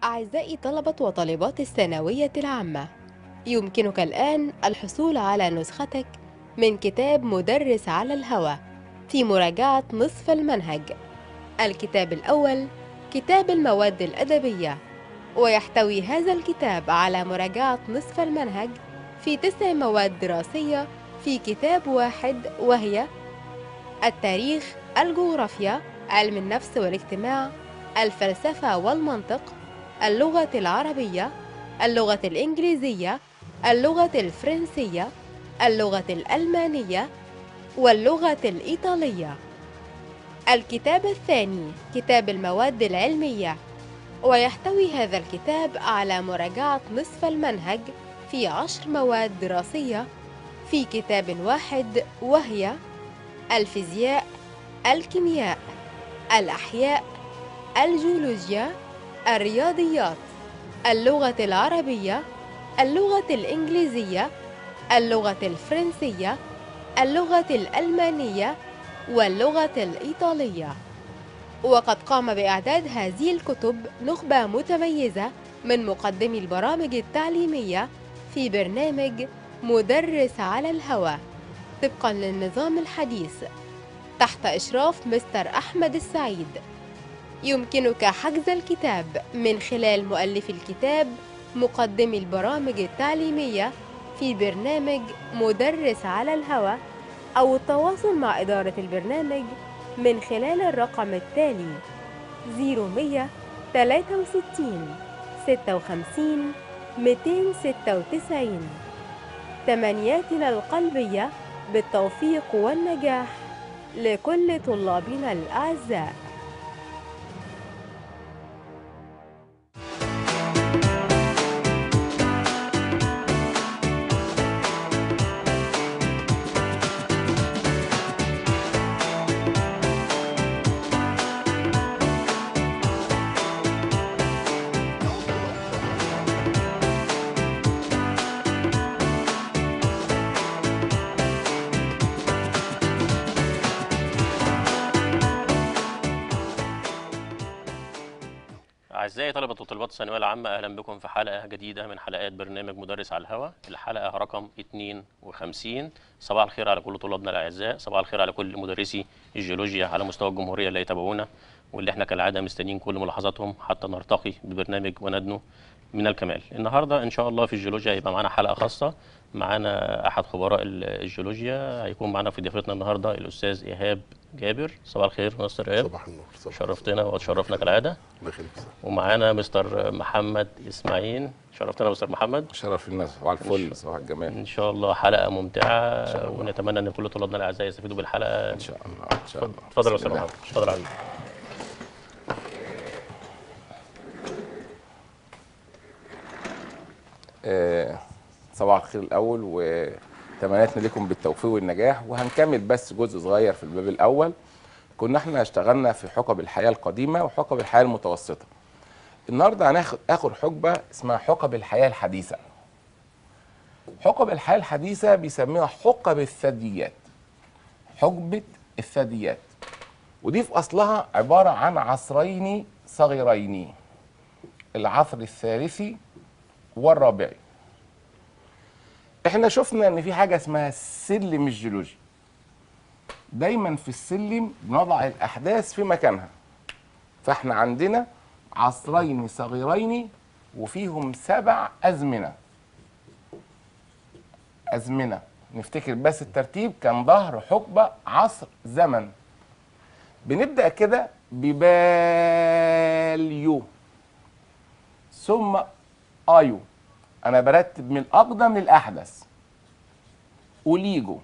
أعزائي طلبة وطالبات الثانوية العامة يمكنك الآن الحصول على نسختك من كتاب مدرس على الهوى في مراجعة نصف المنهج الكتاب الأول كتاب المواد الأدبية ويحتوي هذا الكتاب على مراجعة نصف المنهج في تسع مواد دراسية في كتاب واحد وهي التاريخ الجغرافيا علم النفس والاجتماع الفلسفة والمنطق اللغة العربية اللغة الإنجليزية اللغة الفرنسية اللغة الألمانية واللغة الإيطالية الكتاب الثاني كتاب المواد العلمية ويحتوي هذا الكتاب على مراجعة نصف المنهج في عشر مواد دراسية في كتاب واحد وهي الفيزياء الكيمياء الأحياء الجيولوجيا الرياضيات اللغة العربية اللغة الإنجليزية اللغة الفرنسية اللغة الألمانية واللغة الإيطالية وقد قام بإعداد هذه الكتب نخبة متميزة من مقدمي البرامج التعليمية في برنامج مدرس على الهوى طبقا للنظام الحديث تحت إشراف مستر أحمد السعيد يمكنك حجز الكتاب من خلال مؤلف الكتاب مقدمي البرامج التعليمية في برنامج مدرس على الهوى أو التواصل مع إدارة البرنامج من خلال الرقم التالي 0163 56 296 تمنياتنا القلبية بالتوفيق والنجاح لكل طلابنا الأعزاء أعزائي طلبة وطالبات الثانوية العامة أهلا بكم في حلقة جديدة من حلقات برنامج مدرس على الهواء الحلقة رقم 52 صباح الخير على كل طلابنا الأعزاء صباح الخير على كل مدرسي الجيولوجيا على مستوى الجمهورية اللي يتابعونا واللي احنا كالعادة مستنيين كل ملاحظاتهم حتى نرتقي ببرنامج وندنو من الكمال النهاردة إن شاء الله في الجيولوجيا هيبقى معانا حلقة خاصة معانا أحد خبراء الجيولوجيا هيكون معانا في ضيافتنا النهاردة الأستاذ إيهاب جابر صباح الخير مستر إيهاب صباح النور صباح شرفتنا وتشرفنا كالعادة الله يخليك يا أستاذ. ومعانا مستر محمد اسماعيل شرفتنا مستر محمد شرف الناس صباح الفل صباح الجمال ان شاء الله حلقه ممتعه شاء الله. ونتمنى ان كل طلابنا الاعزاء يستفيدوا بالحلقه ان شاء الله ان شاء الله اتفضل يا بسم استاذ الله. محمد اتفضل يا حبيبي آه، صباح الخير الاول وتمنياتنا لكم بالتوفيق والنجاح وهنكمل بس جزء صغير في الباب الاول كنا احنا اشتغلنا في حقب الحياه القديمه وحقب الحياه المتوسطه النهارده هناخد اخر حقبه اسمها حقب الحياه الحديثه حقب الحياه الحديثه بيسميها حقب الثدييات حقبه الثدييات ودي في اصلها عباره عن عصرين صغيرين العصر الثالثي والرابعي احنا شفنا ان في حاجه اسمها السلم الجيولوجي دايما في السلم بنضع الاحداث في مكانها فاحنا عندنا عصرين صغيرين وفيهم سبع ازمنه ازمنه نفتكر بس الترتيب كان ظهر حقبه عصر زمن بنبدا كده بباليو ثم ايو انا برتب من الاقدم للاحدث اوليجو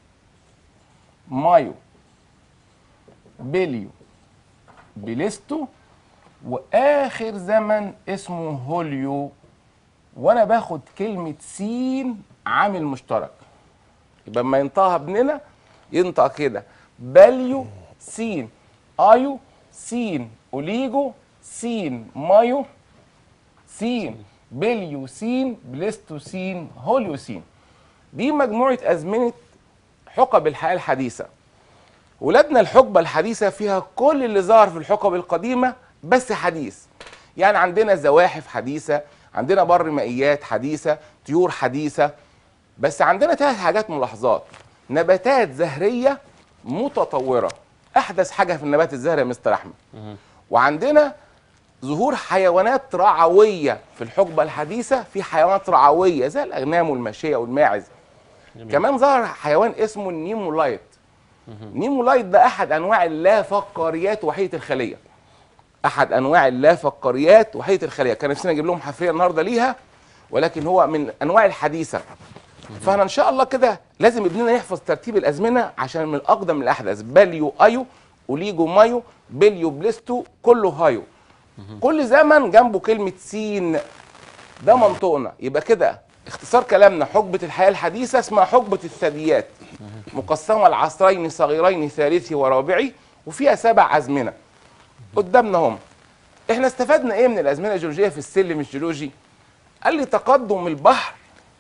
مايو بيليو بليستو واخر زمن اسمه هوليو وانا باخد كلمه سين عامل مشترك يبقى لما ينطقها ابننا ينطق كده باليو سين ايو سين اوليجو سين مايو سين بليوسين بليستوسين هوليوسين دي مجموعة أزمنة حقب الحياة الحديثة ولادنا الحقبة الحديثة فيها كل اللي ظهر في الحقب القديمة بس حديث يعني عندنا زواحف حديثه عندنا بر مائيات حديثه طيور حديثه بس عندنا ثلاث حاجات ملاحظات نباتات زهريه متطوره احدث حاجه في النبات الزهري يا مستر احمد وعندنا ظهور حيوانات رعويه في الحقبه الحديثه في حيوانات رعويه زي الاغنام والماشيه والماعز جميل. كمان ظهر حيوان اسمه النيمولايت النيمولايت ده احد انواع اللافقاريات وحيده الخليه احد انواع اللافقاريات وحيده الخليه كان نفسنا نجيب لهم حفريه النهارده ليها ولكن هو من انواع الحديثه فاحنا ان شاء الله كده لازم ابننا يحفظ ترتيب الازمنه عشان من الاقدم للاحدث باليو ايو اوليجو مايو بليو بليستو كله هايو كل زمن جنبه كلمه سين ده منطقنا يبقى كده اختصار كلامنا حقبة الحياة الحديثة اسمها حقبة الثدييات مقسمة لعصرين صغيرين ثالثي ورابعي وفيها سبع أزمنة قدامنا هم احنا استفدنا ايه من الأزمنة الجيولوجية في السلم الجيولوجي قال لي تقدم البحر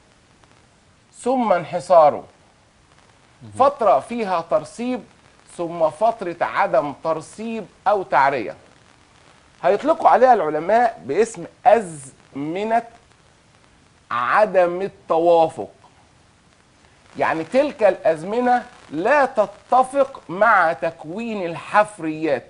ثم انحساره فترة فيها ترسيب ثم فترة عدم ترسيب أو تعرية هيطلقوا عليها العلماء باسم أزمنة عدم التوافق يعني تلك الأزمنة لا تتفق مع تكوين الحفريات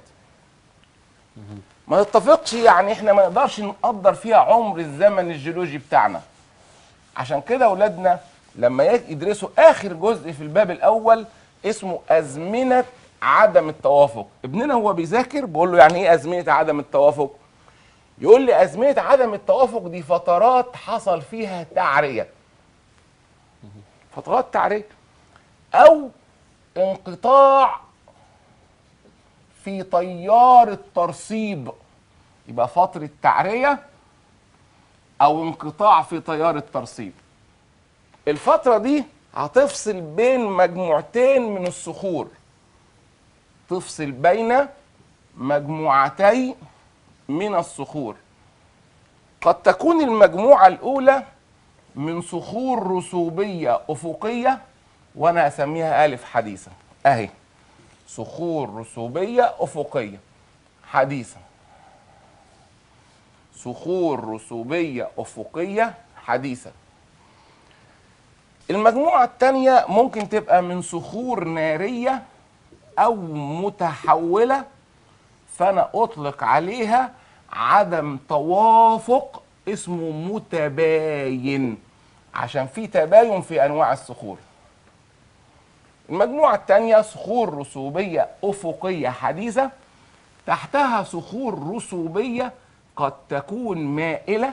ما تتفقش يعني احنا ما نقدرش نقدر فيها عمر الزمن الجيولوجي بتاعنا عشان كده اولادنا لما يدرسوا اخر جزء في الباب الاول اسمه ازمنه عدم التوافق ابننا هو بيذاكر بقول له يعني ايه ازمنه عدم التوافق يقول لي ازمنه عدم التوافق دي فترات حصل فيها تعريه فترات تعريه او انقطاع في تيار الترسيب يبقى فتره تعريه او انقطاع في تيار الترسيب الفتره دي هتفصل بين مجموعتين من الصخور تفصل بين مجموعتي من الصخور قد تكون المجموعة الأولى من صخور رسوبية أفقية وأنا أسميها ألف حديثة أهي صخور رسوبية أفقية حديثة صخور رسوبية أفقية حديثة المجموعة الثانية ممكن تبقى من صخور نارية أو متحولة فأنا أطلق عليها عدم توافق اسمه متباين عشان في تباين في أنواع الصخور المجموعة الثانية صخور رسوبية أفقية حديثة تحتها صخور رسوبية قد تكون مائلة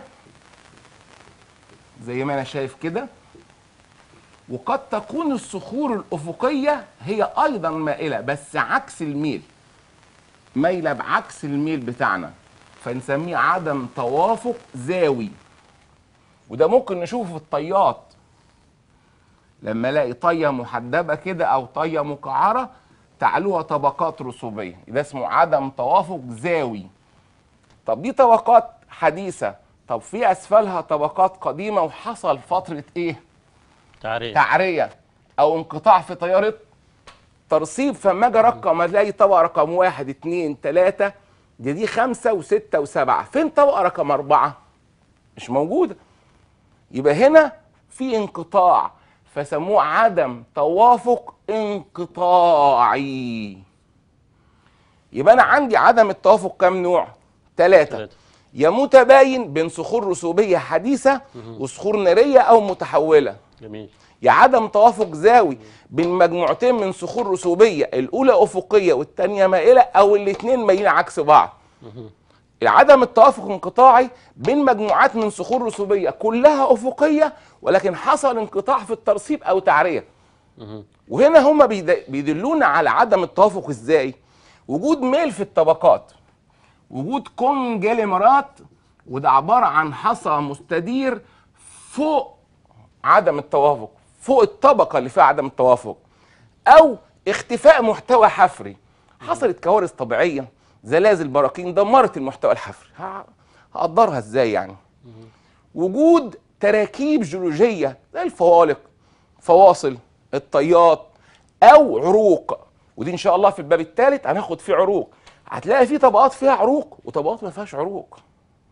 زي ما أنا شايف كده وقد تكون الصخور الأفقية هي أيضا مائلة بس عكس الميل مايلة بعكس الميل بتاعنا فنسميه عدم توافق زاوي وده ممكن نشوفه في الطيات لما الاقي طيه محدبه كده او طيه مقعره تعلوها طبقات رسوبيه ده اسمه عدم توافق زاوي طب دي طبقات حديثه طب في اسفلها طبقات قديمه وحصل فتره ايه تعريف تعريه او انقطاع في تيار ترسيب فما اجي ارقم الاقي طبقه رقم واحد اتنين تلاته دي دي خمسه وسته وسبعه فين طبقه رقم اربعه؟ مش موجوده يبقى هنا في انقطاع فسموه عدم توافق انقطاعي يبقى انا عندي عدم التوافق كام نوع؟ ثلاثه ثلاثة. يا متباين بين صخور رسوبيه حديثه وصخور ناريه او متحوله جميل يا عدم توافق زاوي بين مجموعتين من صخور رسوبيه الاولى افقيه والثانيه مائله او الاثنين مايلين عكس بعض عدم التوافق انقطاعي بين مجموعات من صخور رسوبيه كلها افقيه ولكن حصل انقطاع في الترسيب او تعريه وهنا هم بيدلونا على عدم التوافق ازاي وجود ميل في الطبقات وجود كونجليمرات وده عباره عن حصى مستدير فوق عدم التوافق فوق الطبقه اللي فيها عدم التوافق او اختفاء محتوى حفري حصلت كوارث طبيعيه زلازل براكين دمرت المحتوى الحفري ه- هقدرها ازاي يعني وجود تراكيب جيولوجيه زي الفوالق فواصل الطيات او عروق ودي ان شاء الله في الباب الثالث هناخد فيه عروق هتلاقي فيه طبقات فيها عروق وطبقات ما فيهاش عروق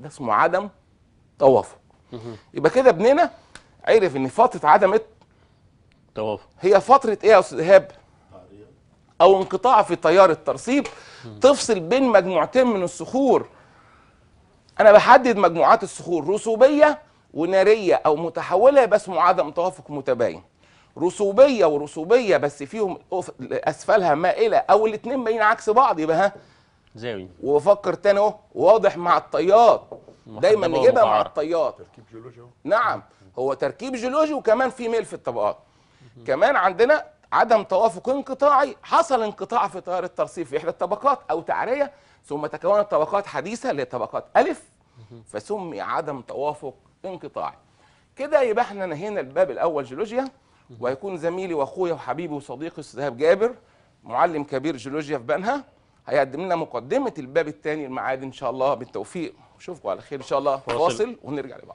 ده اسمه عدم توافق يبقى كده ابننا عرف ان فتره عدم توافق هي فتره ايه يا استاذ ايهاب او انقطاع في تيار الترسيب تفصل بين مجموعتين من الصخور انا بحدد مجموعات الصخور رسوبيه وناريه او متحوله يبقى اسمه عدم توافق متباين رسوبيه ورسوبيه بس فيهم الأف- اسفلها مائله او الاثنين باين عكس بعض يبقى ها زاوي وفكر تاني اهو واضح مع الطيار دايما محدبة نجيبها مع ومقعرة. الطيار تركيب جيولوجي اهو نعم هو تركيب جيولوجي وكمان في ميل في الطبقات كمان عندنا عدم توافق انقطاعي حصل انقطاع في تيار الترسيب في احدى الطبقات او تعريه ثم تكونت طبقات حديثه اللي هي طبقات الف فسمي عدم توافق انقطاعي كده يبقى احنا نهينا الباب الاول جيولوجيا وهيكون زميلي واخويا وحبيبي وصديقي استاذ إيهاب جابر معلم كبير جيولوجيا في بنها هيقدم لنا مقدمه الباب الثاني المعادن ان شاء الله بالتوفيق اشوفكم على خير ان شاء الله فاصل. فاصل ونرجع لبعض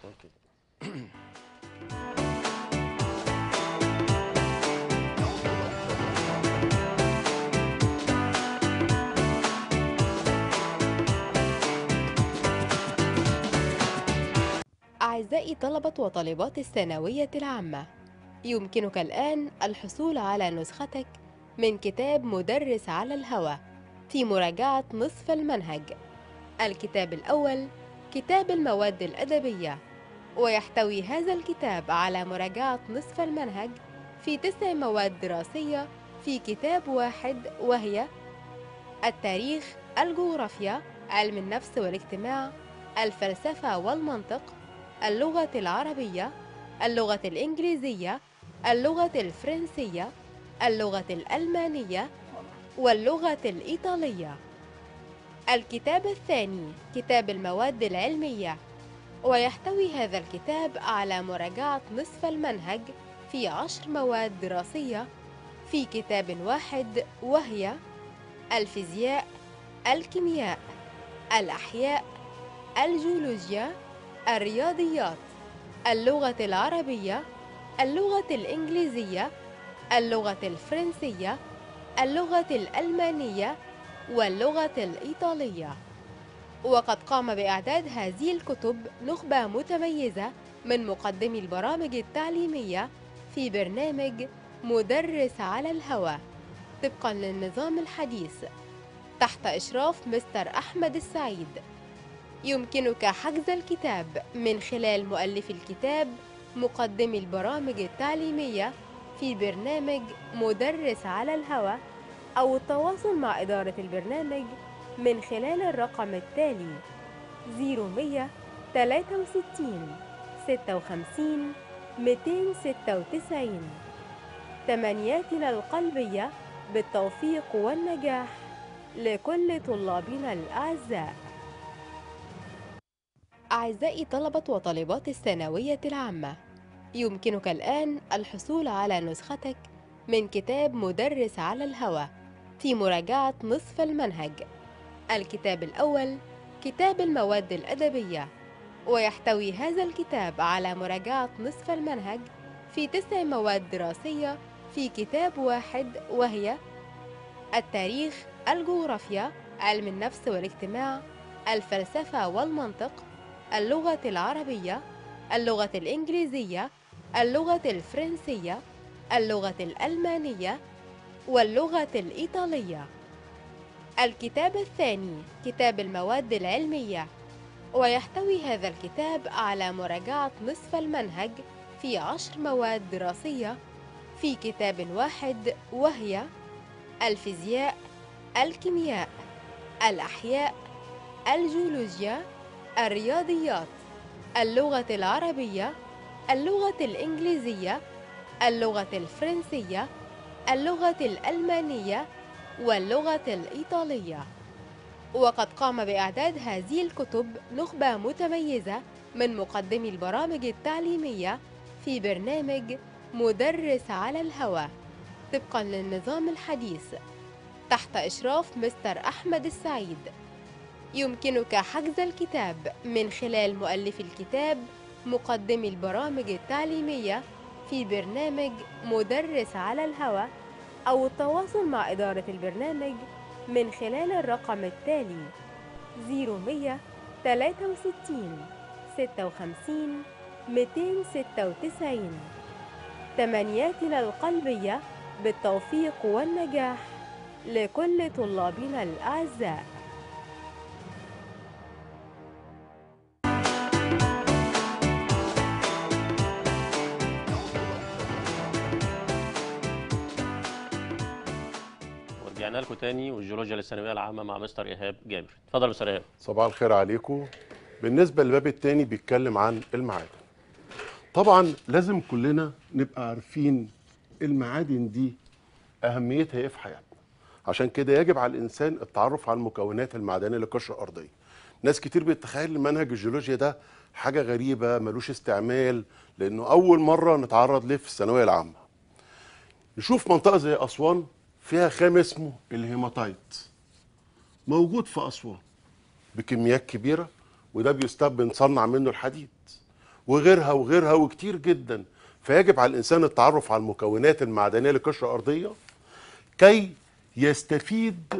أعزائي طلبة وطالبات الثانوية العامة يمكنك الآن الحصول على نسختك من كتاب مدرس على الهوى في مراجعة نصف المنهج الكتاب الأول كتاب المواد الأدبية ويحتوي هذا الكتاب على مراجعة نصف المنهج في تسع مواد دراسية في كتاب واحد وهي التاريخ الجغرافيا علم النفس والاجتماع الفلسفة والمنطق اللغة العربية اللغة الإنجليزية اللغة الفرنسية اللغة الألمانية واللغة الإيطالية الكتاب الثاني كتاب المواد العلمية ويحتوي هذا الكتاب على مراجعة نصف المنهج في عشر مواد دراسية في كتاب واحد وهي الفيزياء الكيمياء الأحياء الجيولوجيا الرياضيات اللغة العربية اللغة الإنجليزية اللغة الفرنسية اللغة الألمانية واللغة الإيطالية وقد قام بإعداد هذه الكتب نخبة متميزة من مقدمي البرامج التعليمية في برنامج مدرس على الهوى طبقا للنظام الحديث تحت إشراف مستر أحمد السعيد يمكنك حجز الكتاب من خلال مؤلف الكتاب مقدمي البرامج التعليمية في برنامج مدرس على الهوى أو التواصل مع إدارة البرنامج من خلال الرقم التالي 0163 56 296 تمنياتنا القلبية بالتوفيق والنجاح لكل طلابنا الأعزاء أعزائي طلبة وطالبات الثانوية العامة يمكنك الآن الحصول على نسختك من كتاب مدرس على الهوى في مراجعة نصف المنهج الكتاب الأول كتاب المواد الأدبية ويحتوي هذا الكتاب على مراجعة نصف المنهج في تسع مواد دراسية في كتاب واحد وهي التاريخ الجغرافيا علم النفس والاجتماع الفلسفة والمنطق اللغة العربية اللغة الإنجليزية اللغة الفرنسية اللغة الألمانية واللغة الإيطالية الكتاب الثاني كتاب المواد العلمية ويحتوي هذا الكتاب على مراجعة نصف المنهج في عشر مواد دراسية في كتاب واحد وهي الفيزياء الكيمياء الأحياء الجيولوجيا الرياضيات اللغة العربية اللغة الإنجليزية اللغة الفرنسية اللغة الألمانية واللغة الإيطالية وقد قام بإعداد هذه الكتب نخبة متميزة من مقدمي البرامج التعليمية في برنامج مدرس على الهوى طبقا للنظام الحديث تحت إشراف مستر أحمد السعيد يمكنك حجز الكتاب من خلال مؤلف الكتاب مقدمي البرامج التعليمية في برنامج مدرس على الهوى أو التواصل مع إدارة البرنامج من خلال الرقم التالي 63 56 296 تمنياتنا القلبية بالتوفيق والنجاح لكل طلابنا الأعزاء ورجعنا لكم تاني والجيولوجيا للثانويه العامه مع مستر ايهاب جابر اتفضل يا مستر ايهاب صباح الخير عليكم بالنسبة للباب التاني بيتكلم عن المعادن طبعا لازم كلنا نبقى عارفين المعادن دي أهميتها إيه في حياتنا عشان كده يجب على الإنسان التعرف على المكونات المعدنية للقشرة الأرضية ناس كتير بتتخيل منهج الجيولوجيا ده حاجة غريبة ملوش استعمال لأنه أول مرة نتعرض ليه في الثانوية العامة نشوف منطقة زي أسوان فيها خام اسمه الهيماتايت موجود في أسوان بكميات كبيره وده بيستخدم بنصنع منه الحديد وغيرها وغيرها وكتير جدا فيجب على الانسان التعرف على المكونات المعدنيه للقشره الارضيه كي يستفيد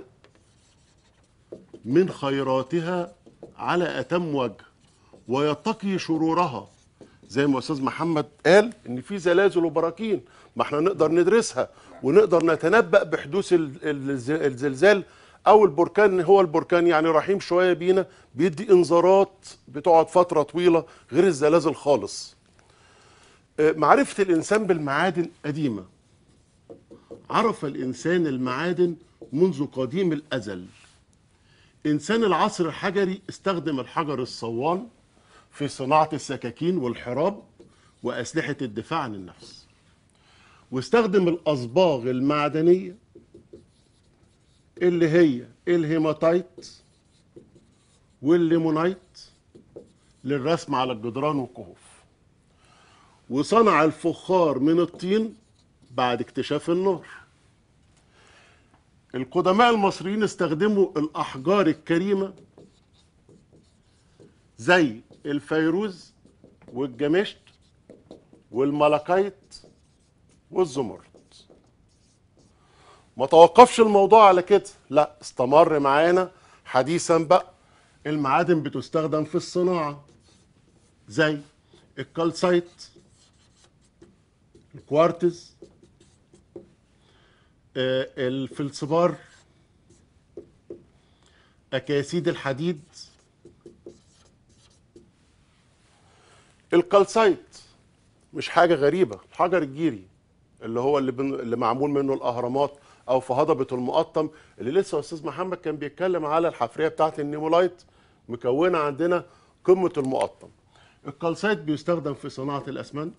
من خيراتها على اتم وجه ويتقي شرورها زي ما استاذ محمد قال ان في زلازل وبراكين ما احنا نقدر ندرسها ونقدر نتنبأ بحدوث ال- الز- الزلزال او البركان هو البركان يعني رحيم شويه بينا بيدي انذارات بتقعد فتره طويله غير الزلازل خالص آه، معرفه الانسان بالمعادن قديمه عرف الانسان المعادن منذ قديم الازل انسان العصر الحجري استخدم الحجر الصوان في صناعه السكاكين والحراب واسلحه الدفاع عن النفس واستخدم الاصباغ المعدنيه اللي هي الهيماتايت والليمونايت للرسم على الجدران والكهوف وصنع الفخار من الطين بعد اكتشاف النار القدماء المصريين استخدموا الأحجار الكريمة زي الفيروز والجمشت والملكيت والزمرد ما توقفش الموضوع على كده لا استمر معانا حديثا بقى المعادن بتستخدم في الصناعة زي الكالسايت الكوارتز آه، الفلسبار أكاسيد الحديد الكالسايت مش حاجة غريبة الحجر الجيري اللي هو اللي, بن... اللي معمول منه الأهرامات أو في هضبة المقطم اللي لسه أستاذ محمد كان بيتكلم على الحفرية بتاعت النيمولايت مكونة عندنا قمة المقطم الكالسايت بيستخدم في صناعة الأسمنت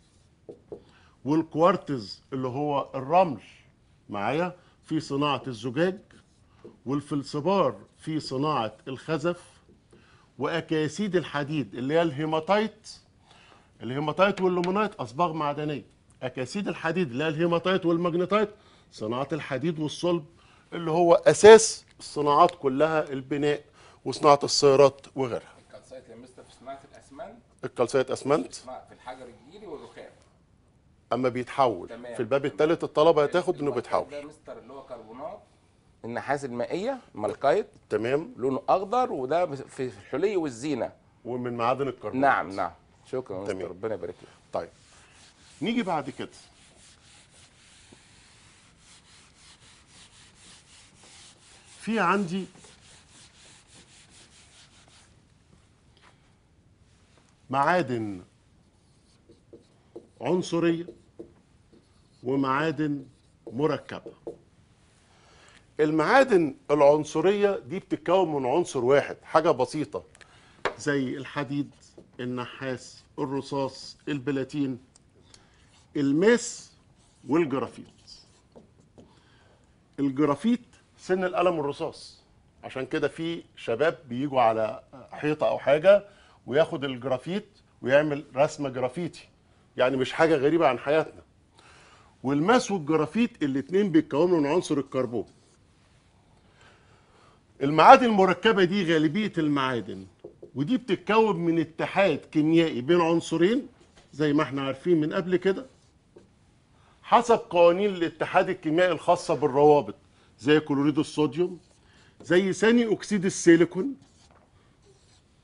والكوارتز اللي هو الرمل معايا في صناعة الزجاج والفلسبار في صناعة الخزف وأكاسيد الحديد اللي هي الهيماتايت الهيماتايت واللومونايت أصباغ معدنية أكاسيد الحديد اللي هي الهيماتايت والماجنيتايت صناعة الحديد والصلب اللي هو أساس الصناعات كلها البناء وصناعة السيارات وغيرها الكالسايت يا مستر في صناعه الاسمنت الكالسيت أسمنت صناعه في الحجر الجيري والرخام أما بيتحول تمام. في الباب الثالث الطلبة هتاخد إنه بيتحول ده مستر اللي هو كربونات النحاس المائيه مالكايت تمام لونه اخضر وده في الحلي والزينه ومن معادن الكربون نعم نعم شكرا يا مستر تمام. ربنا يبارك لك طيب نيجي بعد كده في عندي معادن عنصرية ومعادن مركبة المعادن العنصرية دي بتتكون من عنصر واحد حاجة بسيطة زي الحديد النحاس الرصاص البلاتين الماس والجرافيت الجرافيت سن القلم الرصاص عشان كده في شباب بيجوا على حيطة أو حاجة وياخد الجرافيت ويعمل رسمة جرافيتي يعني مش حاجة غريبة عن حياتنا والماس والجرافيت الاتنين بيتكونوا من عنصر الكربون المعادن المركبة دي غالبية المعادن ودي بتتكون من اتحاد كيميائي بين عنصرين زي ما احنا عارفين من قبل كده حسب قوانين الاتحاد الكيميائي الخاصة بالروابط زي كلوريد الصوديوم زي ثاني أكسيد السيليكون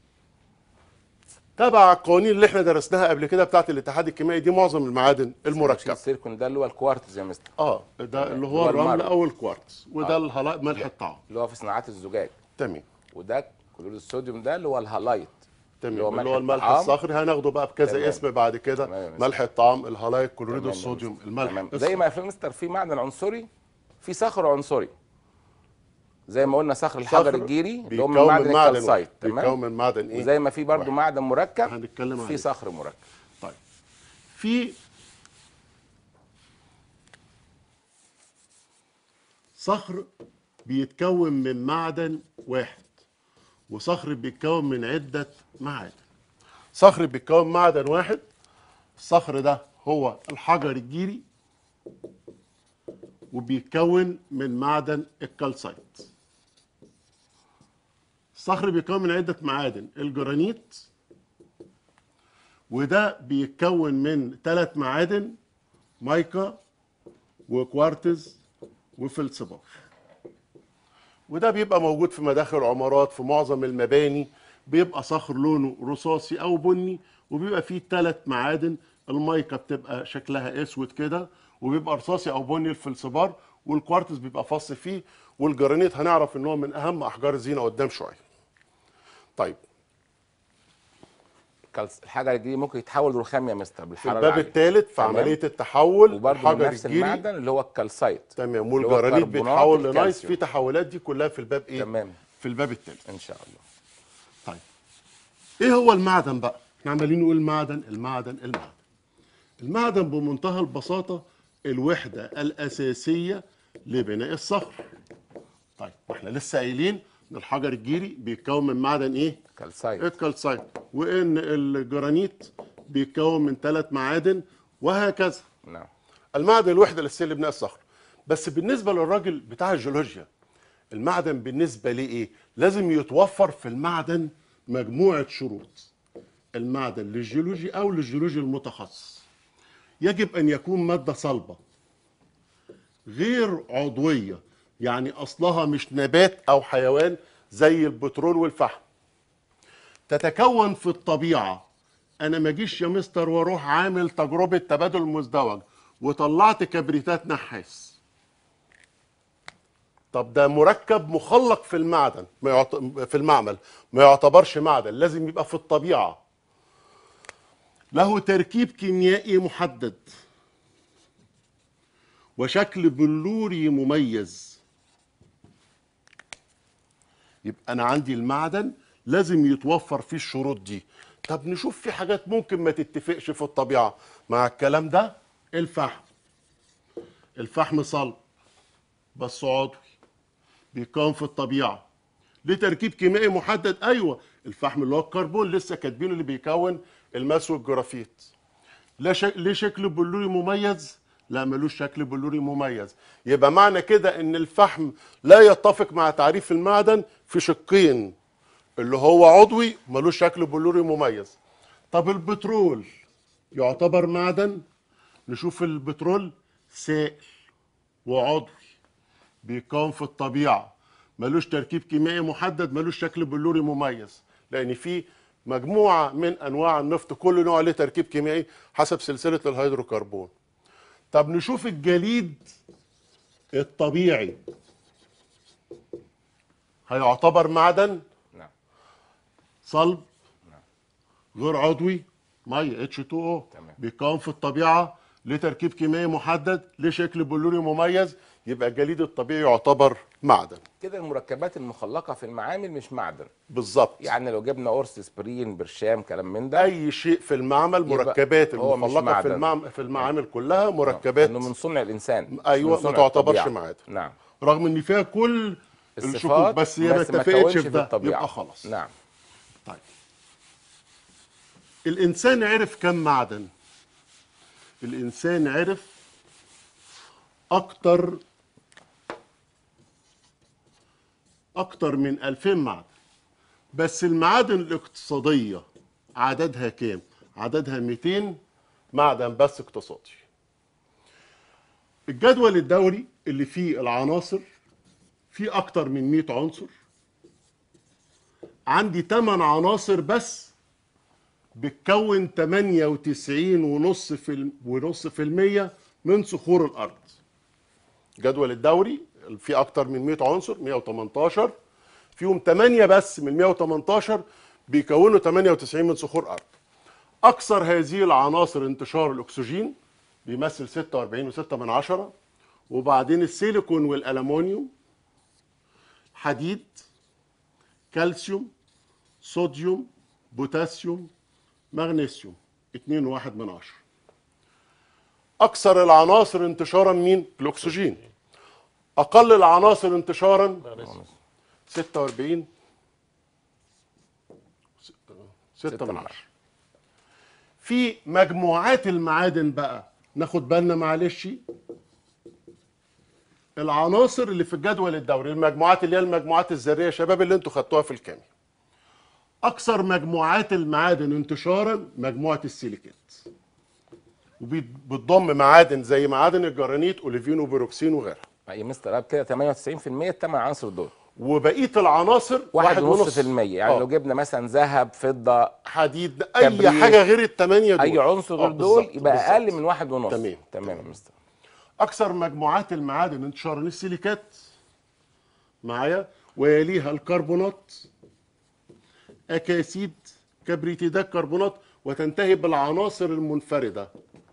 تبع القوانين اللي احنا درسناها قبل كده بتاعت الاتحاد الكيميائي دي معظم المعادن المركبه السيركون ده اللي هو الكوارتز يا مستر اه ده اللي اللي هو هو الرمل المرمر. او الكوارتز وده آه. الهلاء ملح الطعام اللي هو في صناعات الزجاج تمام وده كلور الصوديوم ده اللي هو الهالايت تمام اللي هو اللي ملح هو الملح الطعام. الصخري هناخده بقى بكذا تمام. اسم بعد كده تمام يا مستر. ملح الطعام الهلايت كلوريد تمام يا الصوديوم مستر. الملح تمام. الصخري. زي ما في مستر في معدن عنصري في صخر عنصري زي ما قلنا صخر الحجر صخر الجيري اللي هو بيتكون من معدن معدن الكالسايت واحد. تمام بيتكون من معدن ايه وزي ما في برضه واحد. معدن مركب هنتكلم في عليه. صخر مركب طيب في صخر بيتكون من معدن واحد وصخر بيتكون من عدة معادن صخر بيتكون من معدن واحد الصخر ده هو الحجر الجيري وبيتكون من معدن الكالسايت الصخر بيتكون من عدة معادن الجرانيت وده بيتكون من ثلاث معادن مايكا وكوارتز وفلسبار وده بيبقى موجود في مداخل العمارات في معظم المباني بيبقى صخر لونه رصاصي او بني وبيبقى فيه ثلاث معادن المايكا بتبقى شكلها اسود كده وبيبقى رصاصي او بني الفلسبار والكوارتز بيبقى فص فيه والجرانيت هنعرف ان هو من اهم احجار الزينه قدام شويه طيب الكالس- الحجر الجيري ممكن يتحول لرخام يا مستر في بالحراره الباب العالية. الثالث في تمام. عمليه التحول وبرضه من الحجر نفس الجيري المعدن اللي هو الكالسايت تمام اللي هو والجرانيت كربونات بيتحول لنايس الكالسيوم. في تحولات دي كلها في الباب ايه تمام في الباب الثالث ان شاء الله طيب ايه هو المعدن بقى احنا عمالين نقول المعدن المعدن المعدن المعدن بمنتهى البساطه الوحده الاساسيه لبناء الصخر طيب واحنا لسه قايلين ان الحجر الجيري بيتكون من معدن ايه كالسايت الكالسايت وان الجرانيت بيتكون من ثلاث معادن وهكذا نعم المعدن الوحده الاساسيه لبناء الصخر بس بالنسبه للراجل بتاع الجيولوجيا المعدن بالنسبه ليه ايه لازم يتوفر في المعدن مجموعه شروط المعدن للجيولوجي او للجيولوجي المتخصص يجب ان يكون ماده صلبه غير عضويه يعني اصلها مش نبات او حيوان زي البترول والفحم تتكون في الطبيعه انا ما اجيش يا مستر واروح عامل تجربه تبادل مزدوج وطلعت كبريتات نحاس طب ده مركب مخلق في المعدن ما يعت... في المعمل ما يعتبرش معدن لازم يبقى في الطبيعه له تركيب كيميائي محدد وشكل بلوري مميز يبقى انا عندي المعدن لازم يتوفر فيه الشروط دي طب نشوف في حاجات ممكن ما تتفقش في الطبيعه مع الكلام ده الفحم الفحم صلب بس عضوي بيتكون في الطبيعه ليه تركيب كيميائي محدد ايوه الفحم اللي هو الكربون لسه كاتبينه اللي بيكون الماس والجرافيت لا شك... ليه شكل بلوري مميز لا ملوش شكل بلوري مميز يبقى معنى كده ان الفحم لا يتفق مع تعريف المعدن في شقين اللي هو عضوي ملوش شكل بلوري مميز طب البترول يعتبر معدن نشوف البترول سائل وعضوي بيتكون في الطبيعه ملوش تركيب كيميائي محدد ملوش شكل بلوري مميز لان في مجموعه من انواع النفط كل نوع له تركيب كيميائي حسب سلسله الهيدروكربون طب نشوف الجليد الطبيعي هيعتبر معدن نعم صلب غير عضوي ميه اتش 2 او تمام. بيتكون في الطبيعه ليه تركيب كيميائي محدد ليه شكل بلوري مميز يبقى الجليد الطبيعي يعتبر معدن كده المركبات المخلقه في المعامل مش معدن بالظبط يعني لو جبنا قرص اسبرين برشام كلام من ده اي شيء في المعمل يبقى مركبات هو مش المخلقه في معدن. المعمل في المعامل كلها مركبات انه من صنع الانسان مش أيوة، من ما صنع تعتبرش الطبيعة. معادن. نعم رغم ان فيها كل الصفات الشكوك بس هي ما بس ما اتفقتش تكونش في في ده الطبيعه يبقى خلاص نعم طيب الانسان عرف كم معدن الانسان عرف اكتر اكتر من 2000 معدن بس المعادن الاقتصاديه عددها كام عددها 200 معدن بس اقتصادي الجدول الدوري اللي فيه العناصر فيه اكتر من 100 عنصر عندي 8 عناصر بس بتكون 98 ونص في الم- ونص في المية من صخور الارض جدول الدوري في اكتر من 100 عنصر 118 فيهم 8 بس من 118 بيكونوا 98 من صخور ارض اكثر هذه العناصر انتشار الاكسجين بيمثل 46.6 من عشرة وبعدين السيليكون والالومنيوم حديد كالسيوم صوديوم بوتاسيوم مغنيسيوم 2.1 من عشرة اكثر العناصر انتشارا مين الاكسجين اقل العناصر انتشارا 46 6 من عشرة في مجموعات المعادن بقى ناخد بالنا معلش العناصر اللي في الجدول الدوري المجموعات اللي هي المجموعات الذريه يا شباب اللي انتوا خدتوها في الكيمياء اكثر مجموعات المعادن انتشارا مجموعه السيليكات وبتضم معادن زي معادن الجرانيت اوليفين وبيروكسين وغيرها يا مستر اب كده 98% الثمان عناصر دول وبقيه العناصر واحد ونص في المية يعني آه. لو جبنا مثلا ذهب فضة حديد اي كبريت، حاجه غير الثمانيه دول اي عنصر آه، غير دول بالظبط، يبقى بالظبط. اقل من واحد ونص تمام. تمام يا مستر اكثر مجموعات المعادن انتشارا السيليكات معايا ويليها الكربونات اكاسيد كبريتيدات كربونات وتنتهي بالعناصر المنفرده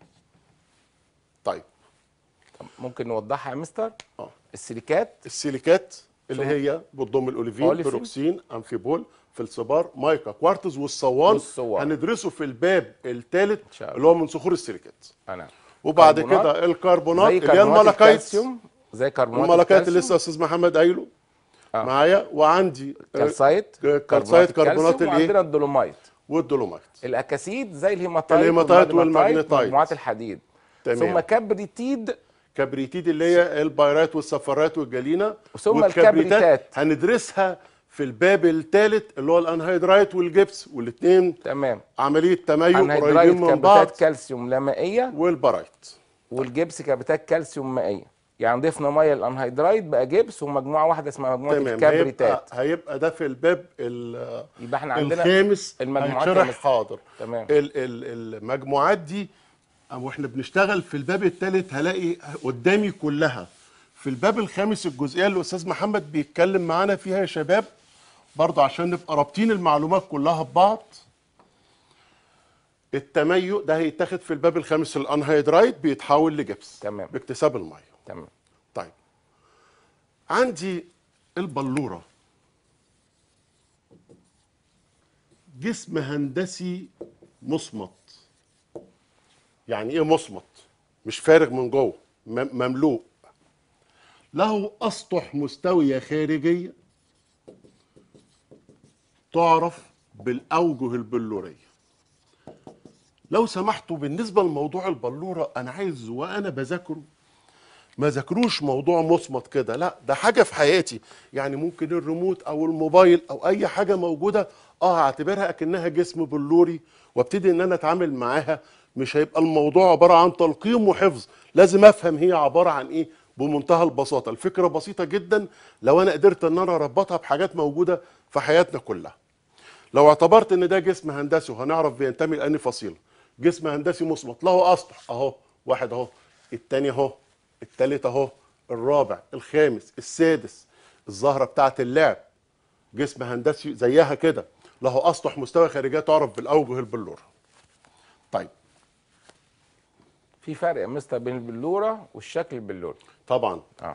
طيب طب ممكن نوضحها يا مستر اه السيليكات السيليكات اللي هي بتضم الاوليفين أوليفين. بيروكسين امفيبول فلسبار مايكا كوارتز والصوان والصوان. هندرسه في الباب الثالث شاء الله. اللي هو من صخور السيليكات انا وبعد كربونات. كده الكربونات زي اللي هي كربونات الملكايت الكالسيوم زي كربونات الملكات اللي الكالسيوم. لسه استاذ محمد قايله آه. معايا وعندي آه، كالسايت كالسايت كربونات الكالسيوم الايه وعندنا الدولومايت والدولومايت الاكاسيد زي الهيماتايت الهيماتايت والماجنيتايت والماجنيتايت. مجموعات الحديد تمام. ثم كبريتيد كبريتيد اللي هي البيرات والصفرات والجلينه ثم والكبريتات الكبريتات. هندرسها في الباب الثالث اللي هو الانهيدرايت والجبس والاثنين تمام عمليه تميز انهيدرايت قريبين من بعض كبريتات كالسيوم لا مائيه والبرايت والجبس كبريتات كالسيوم مائيه يعني ضفنا ميه الانهيدرايت بقى جبس ومجموعه واحده اسمها مجموعه تمام الكبريتات هيبقى, هيبقى ده في الباب ال- يبقى احنا عندنا الخامس المجموعات هيتشرح خمس- حاضر تمام. ال ال المجموعات دي او احنا بنشتغل في الباب الثالث هلاقي قدامي كلها في الباب الخامس الجزئيه اللي الاستاذ محمد بيتكلم معانا فيها يا شباب برضه عشان نبقى رابطين المعلومات كلها ببعض التميؤ ده هيتاخد في الباب الخامس الانهيدرايت بيتحول لجبس تمام. باكتساب الميه تمام طيب عندي البلوره جسم هندسي مصمت يعني ايه مصمت مش فارغ من جوه م- مملوء له اسطح مستويه خارجيه تعرف بالاوجه البلوريه لو سمحتوا بالنسبه لموضوع البلوره انا عايز وانا بذاكره ما ذاكروش موضوع مصمت كده لا ده حاجه في حياتي يعني ممكن الريموت او الموبايل او اي حاجه موجوده اه اعتبرها اكنها جسم بلوري وابتدي ان انا اتعامل معاها مش هيبقى الموضوع عباره عن تلقيم وحفظ لازم افهم هي عباره عن ايه بمنتهى البساطه الفكره بسيطه جدا لو انا قدرت ان انا اربطها بحاجات موجوده في حياتنا كلها لو اعتبرت ان ده جسم هندسي وهنعرف بينتمي لاني فصيله جسم هندسي مصمت له اسطح اهو واحد اهو التاني اهو التالت اهو الرابع الخامس السادس الزهره بتاعه اللعب جسم هندسي زيها كده له اسطح مستوى خارجيه تعرف بالاوجه البلوره طيب في فرق يا مستر بين البلوره والشكل البلوري طبعا اه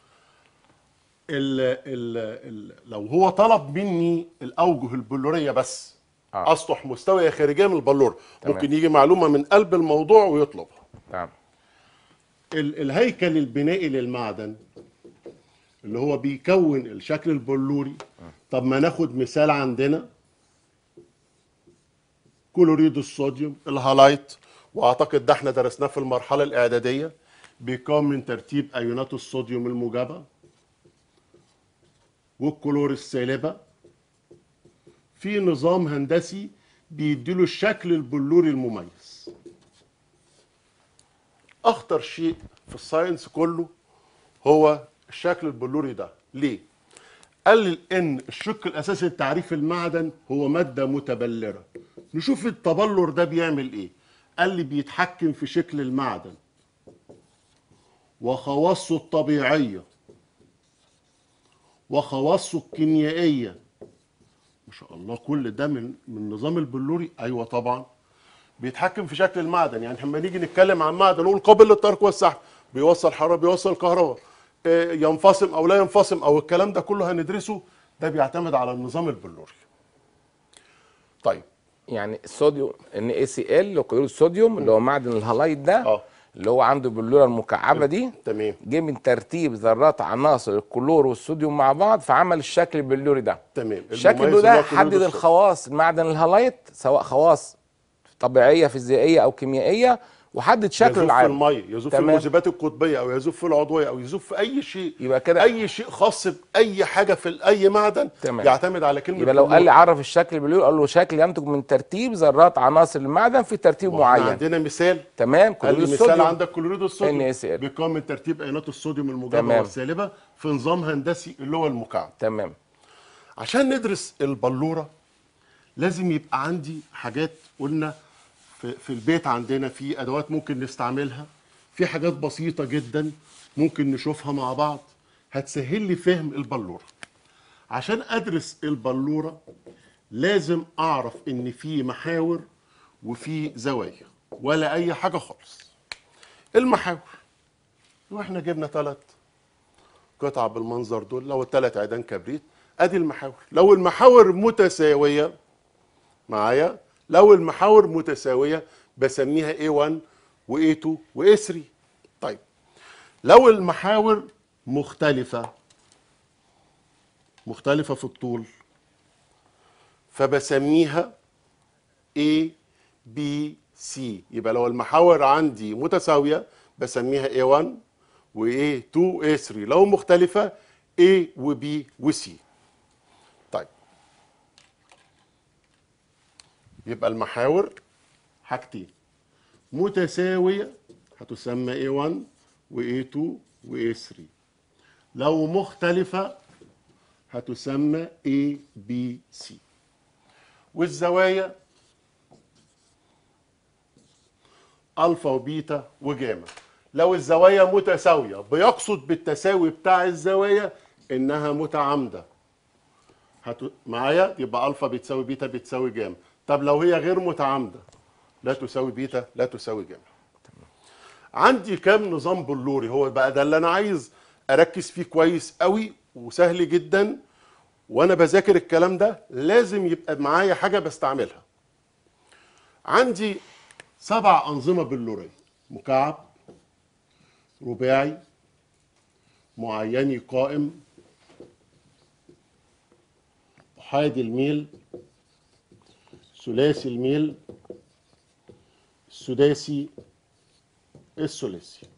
ال ال ال لو هو طلب مني الاوجه البلوريه بس آه. اسطح مستويه خارجيه من البلوره تمام. ممكن يجي معلومه من قلب الموضوع ويطلبها تمام ال- الهيكل البنائي للمعدن اللي هو بيكون الشكل البلوري طب ما ناخد مثال عندنا كلوريد الصوديوم الهالايت واعتقد ده احنا درسناه في المرحله الاعداديه بيكون من ترتيب ايونات الصوديوم الموجبه والكلور السالبه في نظام هندسي بيديله الشكل البلوري المميز اخطر شيء في الساينس كله هو الشكل البلوري ده ليه قال ان الشق الاساسي لتعريف المعدن هو ماده متبلره نشوف التبلور ده بيعمل ايه قال لي بيتحكم في شكل المعدن وخواصه الطبيعيه وخواصه الكيميائيه ما شاء الله كل ده من من النظام البلوري ايوه طبعا بيتحكم في شكل المعدن يعني لما نيجي نتكلم عن معدن نقول قابل للترك والسحب بيوصل حراره بيوصل كهرباء آه، ينفصم او لا ينفصم او الكلام ده كله هندرسه ده بيعتمد على النظام البلوري طيب يعني الصوديوم ان اي سي ال كلور الصوديوم اللي هو معدن الهالايت ده اه اللي هو عنده البلوره المكعبه دي تمام جه من ترتيب ذرات عناصر الكلور والصوديوم مع بعض فعمل الشكل البلوري ده تمام الشكل المميز ده اللي هو كلور حدد الصوديوم. الخواص المعدن الهالايت سواء خواص طبيعيه فيزيائيه او كيميائيه وحدد شكله يذوب في العام الميه يذوب في تمام. المذيبات القطبيه او يذوب في العضويه او يذوب في اي شيء يبقى كده اي شيء خاص باي حاجه في اي معدن تمام. يعتمد على كلمه يبقى لو كلور. قال لي عرف الشكل البلوري قال له شكل ينتج من ترتيب ذرات عناصر المعدن في ترتيب وإحنا معين عندنا مثال تمام قال كلور لي مثال الصوديوم عندك كلوريد الصوديوم NaCl. بيكون من ترتيب ايونات الصوديوم الموجبه تمام. والسالبه في نظام هندسي اللي هو المكعب تمام عشان ندرس البلوره لازم يبقى عندي حاجات قلنا في, في البيت عندنا في ادوات ممكن نستعملها في حاجات بسيطه جدا ممكن نشوفها مع بعض هتسهل لي فهم البلوره عشان ادرس البلوره لازم اعرف ان في محاور وفي زوايا ولا اي حاجه خالص المحاور واحنا جبنا ثلاث قطع بالمنظر دول لو الثلاث عيدان كبريت ادي المحاور لو المحاور متساويه معايا لو المحاور متساويه بسميها A1 و A2 و A3 طيب لو المحاور مختلفه مختلفه في الطول فبسميها A B C يبقى لو المحاور عندي متساويه بسميها A1 و A2 و A3 لو مختلفه A و B و C طيب يبقى المحاور حاجتين متساوية هتسمى A1 و A2 و A3 لو مختلفة هتسمى A B C والزوايا ألفا وبيتا وجاما لو الزوايا متساوية بيقصد بالتساوي بتاع الزوايا إنها متعامدة هت... معايا يبقى الفا بتساوي بيتا بتساوي جاما طب لو هي غير متعامده لا تساوي بيتا لا تساوي جاما عندي كام نظام بلوري هو بقى ده اللي انا عايز اركز فيه كويس قوي وسهل جدا وانا بذاكر الكلام ده لازم يبقى معايا حاجه بستعملها عندي سبع انظمه بلوريه مكعب رباعي معيني قائم احادي الميل ثلاثي الميل السداسي الثلاثي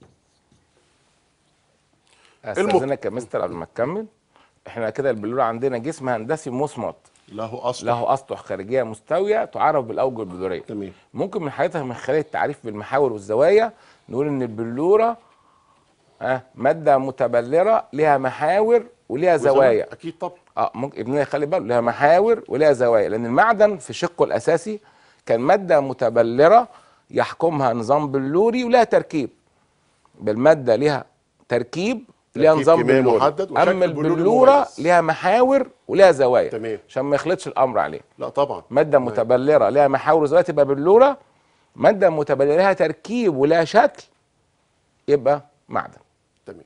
استاذنك يا مستر قبل ما تكمل احنا كده البلوره عندنا جسم هندسي مصمت له اصل له اسطح خارجيه مستويه تعرف بالاوجه البلوريه تمام ممكن من حياتها من خلال التعريف بالمحاور والزوايا نقول ان البلوره آه ماده متبلره لها محاور ولها زوايا اكيد طبعا اه ممكن ابننا يخلي باله لها محاور ولها زوايا لان المعدن في شقه الاساسي كان ماده متبلره يحكمها نظام بلوري ولها تركيب بالماده لها تركيب لها تركيب نظام كيميائي بلوري محدد وشكل اما بلوري البلوره مميز. لها محاور ولها زوايا تمام. عشان ما يخلطش الامر عليه لا طبعا ماده متبلره لها محاور وزوايا تبقى بلوره ماده متبلره لها تركيب ولها شكل يبقى معدن تمام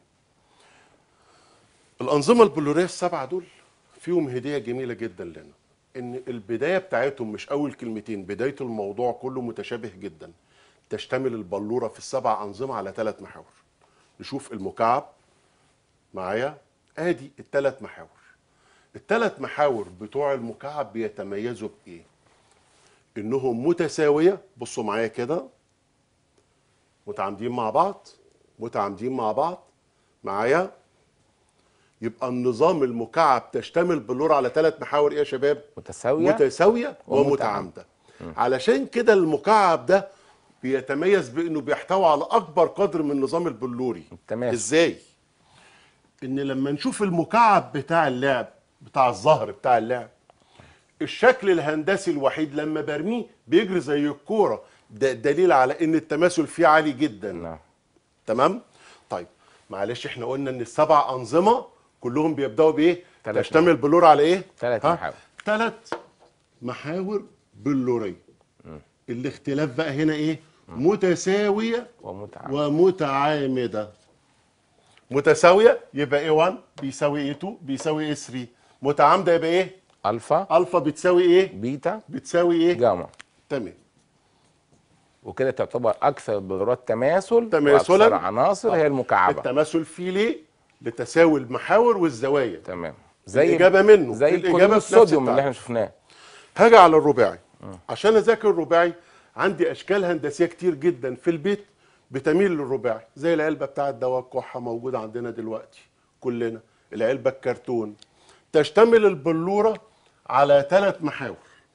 الانظمه البلوريه السبعه دول فيهم هديه جميله جدا لنا ان البدايه بتاعتهم مش اول كلمتين بدايه الموضوع كله متشابه جدا تشتمل البلوره في السبع انظمه على ثلاث محاور نشوف المكعب معايا ادي الثلاث محاور الثلاث محاور بتوع المكعب بيتميزوا بايه انهم متساويه بصوا معايا كده متعامدين مع بعض متعامدين مع بعض معايا يبقى النظام المكعب تشتمل بلور على ثلاث محاور ايه يا شباب متساويه متساويه ومتعامدة. ومتعامده علشان كده المكعب ده بيتميز بانه بيحتوي على اكبر قدر من النظام البلوري تمام. ازاي ان لما نشوف المكعب بتاع اللعب بتاع الظهر بتاع اللعب الشكل الهندسي الوحيد لما برميه بيجري زي الكوره ده دليل على ان التماثل فيه عالي جدا نعم تمام طيب معلش احنا قلنا ان السبع انظمه كلهم بيبداوا بايه تلات تشتمل بلور على ايه تلات ها؟ محاور. تلات محاور بلوريه الاختلاف بقى هنا ايه متساويه ومتعب ومتعامده متساويه يبقى A1 بيساوي A2 بيساوي A3 متعامده يبقى ايه الفا الفا بتساوي ايه بيتا بتساوي ايه جاما تمام وكده تعتبر اكثر البذرات تماثل تماثلاً. واكثر عناصر هي المكعبه التماثل فيه ليه لتساوي المحاور والزوايا تمام زي الإجابة منه. زي الإجابة الكلور في نفس الصوديوم اللي التعريف. احنا شفناه هاجي على الرباعي عشان اذاكر الرباعي عندي اشكال هندسيه كتير جدا في البيت بتميل للرباعي زي العلبه بتاعه دواء الكحه موجوده عندنا دلوقتي كلنا العلبه الكرتون تشتمل البلوره على ثلاث محاور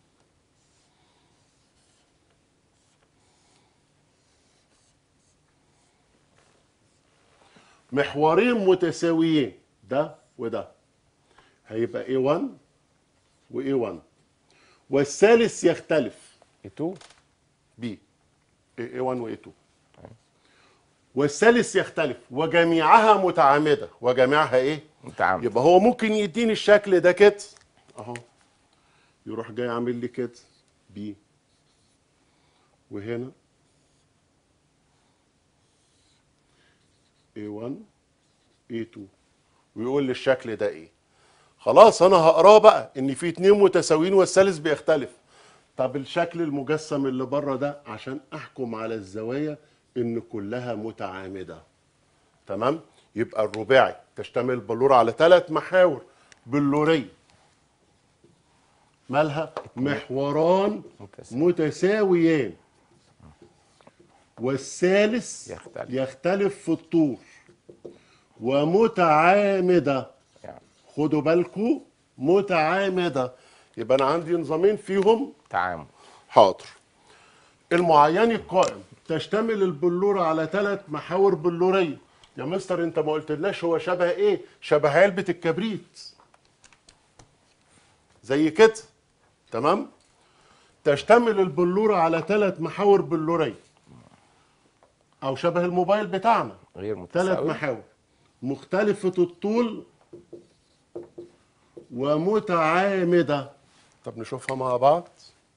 محورين متساويين ده وده هيبقى A1 و A1 والثالث يختلف ايتو B A1 و A2 والثالث يختلف وجميعها متعامدة وجميعها ايه؟ متعامد يبقى هو ممكن يديني الشكل ده كده اهو يروح جاي عامل لي كده بي وهنا A1 A2 ويقول لي الشكل ده ايه خلاص انا هقراه بقى ان في اتنين متساويين والثالث بيختلف طب الشكل المجسم اللي بره ده عشان احكم على الزوايا ان كلها متعامده تمام يبقى الرباعي تشتمل البلورة على ثلاث محاور بلورية مالها محوران متساوي. متساويان والثالث يختلف. يختلف في الطول ومتعامدة يعني خدوا بالكم متعامدة يبقى أنا عندي نظامين فيهم تعامد حاضر المعين القائم تشتمل البلورة على ثلاث محاور بلورية يا مستر انت ما قلتلناش هو شبه ايه شبه علبة الكبريت زي كده تمام تشتمل البلورة على ثلاث محاور بلورية او شبه الموبايل بتاعنا غير ثلاث متساوي محاور مختلفة الطول ومتعامدة طب نشوفها مع بعض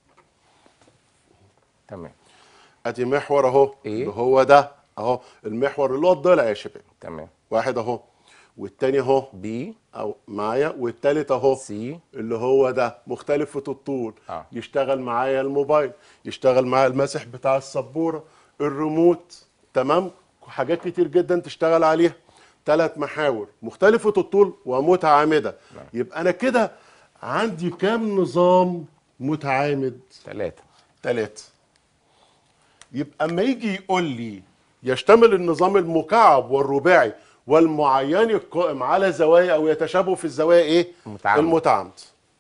تمام ادي محور اهو إيه؟ اللي هو ده اهو المحور اللي هو الضلع يا شباب تمام واحد اهو والتاني اهو بي او معايا والتالت اهو سي اللي هو ده مختلفة الطول آه. يشتغل معايا الموبايل يشتغل معايا المسح بتاع السبورة الريموت تمام حاجات كتير جدا تشتغل عليها ثلاث محاور مختلفة الطول ومتعامدة يبقى انا كده عندي كام نظام متعامد ثلاثة ثلاثة يبقى اما يجي يقول لي يشتمل النظام المكعب والرباعي والمعين القائم على زوايا او يتشابه في الزوايا ايه؟ المتعامد. المتعامد.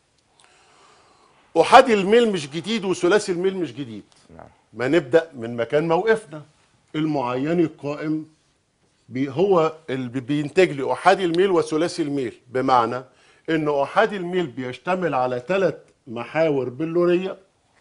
احادي الميل مش جديد وثلاثي الميل مش جديد. نعم ما نبدا من مكان موقفنا. المعين القائم بي هو اللي بي- بينتج لي احادي الميل وثلاثي الميل بمعنى ان احادي الميل بيشتمل على ثلاث محاور بلوريه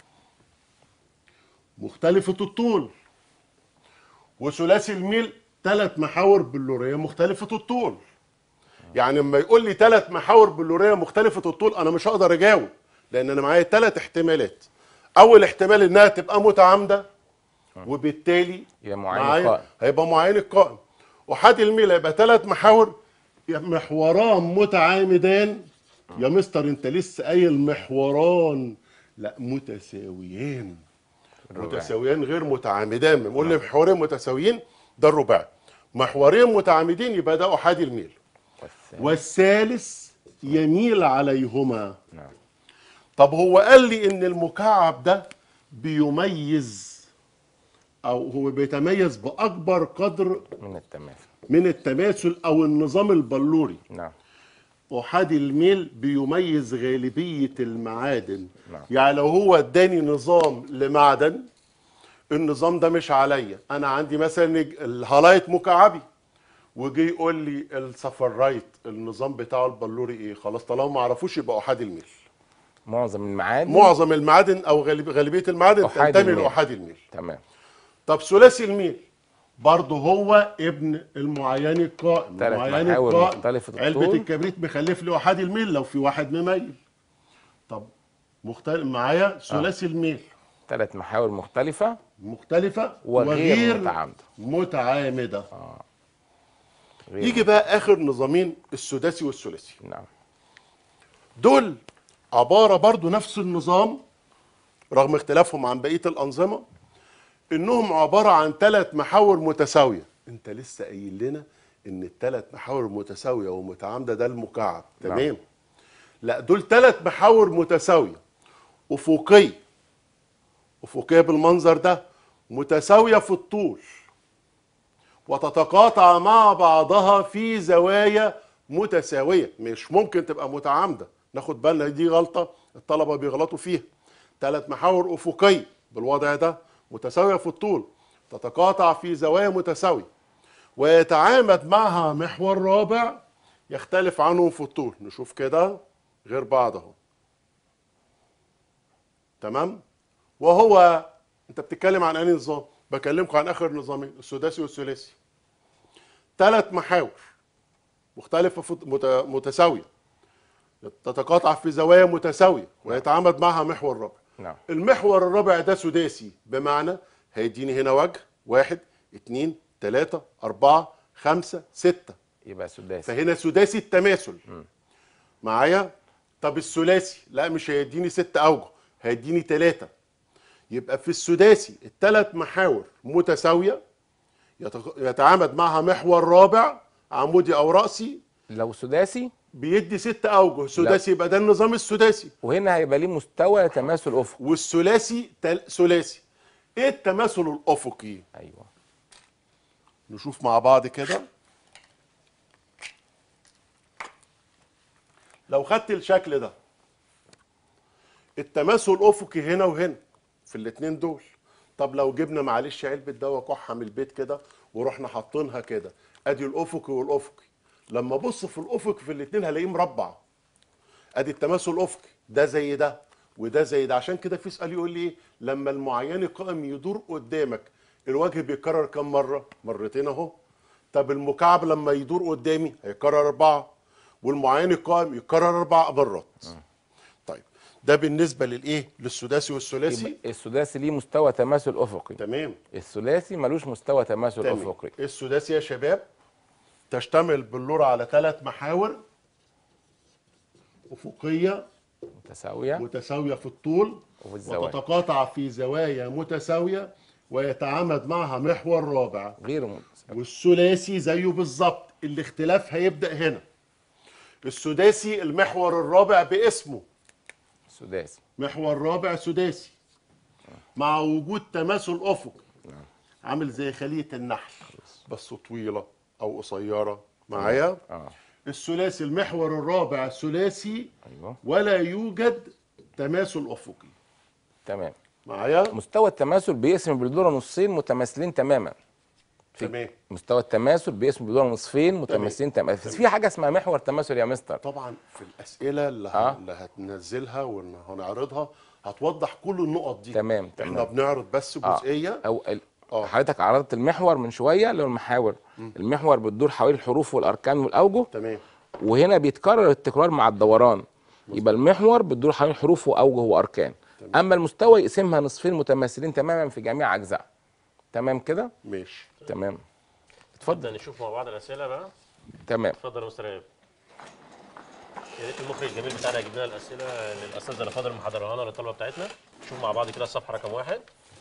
مختلفة الطول وثلاثي الميل ثلاث محاور بلورية مختلفة الطول يعني لما يقول لي ثلاث محاور بلورية مختلفة الطول أنا مش هقدر أجاوب لأن أنا معايا ثلاث احتمالات أول احتمال إنها تبقى متعامدة وبالتالي يبقى معين معايا القائم. هيبقى معين القائم أحد الميل هيبقى ثلاث محاور محوران متعامدان يا مستر أنت لسه قايل محوران لا متساويان الرباعي. متساويين غير متعامدان بنقول لي محورين متساويين ده الرباعي محورين متعامدين يبقى ده احادي الميل والثاني. والثالث يميل عليهما نعم طب هو قال لي ان المكعب ده بيميز او هو بيتميز باكبر قدر من التماثل من التماثل او النظام البلوري نعم احادي الميل بيميز غالبيه المعادن نعم. يعني لو هو اداني نظام لمعدن النظام ده مش عليا انا عندي مثلا الهالايت مكعبي وجي يقول لي السفرايت النظام بتاعه البلوري ايه خلاص طالما ما اعرفوش يبقى احادي الميل معظم المعادن معظم المعادن او غالب- غالبيه المعادن أحادي تنتمي الميل. لاحادي الميل تمام طب ثلاثي الميل برضه هو ابن المعيني القائم تلات المعيني محاور القائم مختلفة علبة الطول. الكبريت مخلف له احادي الميل لو في واحد مميل طب مختلف معايا ثلاثي الميل ثلاث محاور مختلفه مختلفة وغير متعامدة. متعامدة غير يجي بقى آخر نظامين السداسي والثلاثي نعم دول عبارة برضو نفس النظام رغم اختلافهم عن بقية الأنظمة إنهم عبارة عن ثلاث محاور متساوية أنت لسه قايل لنا إن الثلاث محاور متساوية ومتعامدة ده المكعب نعم. تمام لا دول ثلاث محاور متساوية أفقية أفقية بالمنظر ده متساوية في الطول وتتقاطع مع بعضها في زوايا متساوية مش ممكن تبقى متعامدة ناخد بالنا دي غلطة الطلبة بيغلطوا فيها ثلاث محاور أفقية بالوضع ده متساوية في الطول تتقاطع في زوايا متساوية ويتعامد معها محور رابع يختلف عنهم في الطول نشوف كده غير بعض اهو تمام وهو انت بتتكلم عن انهي نظام بكلمكم عن اخر نظامين السداسي والثلاثي ثلاث محاور مختلفه في مت- متساويه تتقاطع في زوايا متساويه ويتعامد معها محور رابع نعم المحور الرابع ده سداسي بمعنى هيديني هنا وجه واحد اتنين تلاتة أربعة خمسة ستة يبقى سداسي فهنا سداسي التماثل معايا طب الثلاثي لا مش هيديني ست اوجه هيديني ثلاثه يبقى في السداسي الثلاث محاور متساويه يت- يتعامد معها محور رابع عمودي او راسي لو سداسي بيدي ست اوجه سداسي يبقى ده النظام السداسي وهنا هيبقى ليه مستوى تماثل افق والثلاثي تل... ثلاثي ايه التماثل الافقي ايوه نشوف مع بعض كده لو خدت الشكل ده التماثل الافقي هنا وهنا في الاتنين دول طب لو جبنا معلش علبه دواء كحه من البيت كده ورحنا حاطينها كده ادي الافقي والافقي لما ابص في الافق في الاتنين هلاقيه مربع ادي التماثل الافقي ده زي ده وده زي ده عشان كده في سؤال يقول لي ايه لما المعين القائم يدور قدامك الوجه بيتكرر كم مره مرتين اهو طب المكعب لما يدور قدامي هيكرر اربعه والمعين القائم يكرر اربع مرات طيب ده بالنسبه للايه للسداسي والثلاثي يبقى السداسي ليه مستوى تماثل افقي تمام الثلاثي ملوش مستوى تماثل تمام افقي السداسي يا شباب تشتمل باللورة على ثلاث محاور افقيه متساويه متساوية في الطول وفي الزوايا. وتتقاطع في زوايا متساوية ويتعامد معها محور رابع غير متساوي والثلاثي زيه بالظبط الاختلاف هيبدأ هنا السداسي المحور الرابع باسمه سداسي محور رابع سداسي مع وجود تماثل افقي عامل زي خلية النحل بس طويلة او قصيرة معايا اه الثلاثي المحور الرابع ثلاثي ايوه ولا يوجد تماثل افقي تمام معايا مستوى التماثل بيقسم بالدوره نصين متماثلين تماما تمام مستوى التماثل بيقسم بالدوره نصفين متماثلين تماما بس في حاجه اسمها محور تماثل يا مستر طبعا في الاسئله اللي, آه. آه. اللي هتنزلها وهنعرضها هتوضح كل النقط دي تمام، احنا تمام. بنعرض بس آه. جزئيه او ال- آه. حضرتك عرضت المحور من شويه اللي هو المحاور المحور بتدور حوالين الحروف والاركان والاوجه تمام وهنا بيتكرر التكرار مع الدوران يبقى المحور بتدور حوالين حروف واوجه واركان اما المستوى يقسمها نصفين متماثلين تماما في جميع اجزاء تمام كده ماشي تمام اتفضل نشوف مع بعض الاسئله بقى تمام اتفضل يا مستر ايهاب يا ريت المخرج الجميل بتاعنا يجيب لنا الاسئله للاساتذه اللي فاضل محضرها لنا للطلبه بتاعتنا نشوف مع بعض كده الصفحه رقم واحد